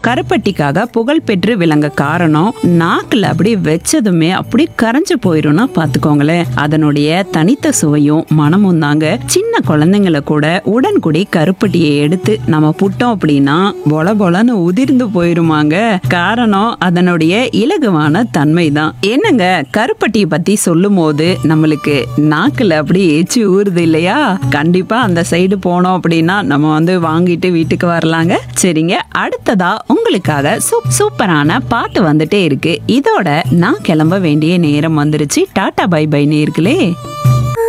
கருப்பட்டிக்காக புகழ் பெற்று விளங்க காரணம் நாக்குல அப்படி வச்சதுமே அப்படி கரைஞ்சு போயிரும்னா பாத்துக்கோங்களேன் அதனுடைய தனித்த சுவையும் மனமும் தாங்க சின்ன குழந்தைங்கள கூட உடன்குடி கருப்பட்டியை எடுத்து நம்ம புட்டோம் அப்படின்னா பொல பொலன்னு உதிர்ந்து போயிருமாங்க காரணம் அதனுடைய இலகுவான தன்மை தான் என்னங்க கருப்பட்டியை பத்தி சொல்லும் போது நம்மளுக்கு நாக்குல அப்படி எச்சி ஊறுது இல்லையா கண்டிப்பா அந்த சைடு போனோம் அப்படின்னா நம்ம வந்து வாங்கிட்டு வீட்டுக்கு வரலாங்க சரிங்க அடுத்ததா உங்களுக்காக சூப் சூப்பரான பாட்டு வந்துட்டே இருக்கு இதோட நான் கிளம்ப வேண்டிய நேரம் வந்துருச்சு டாடா பை பை நேர்களே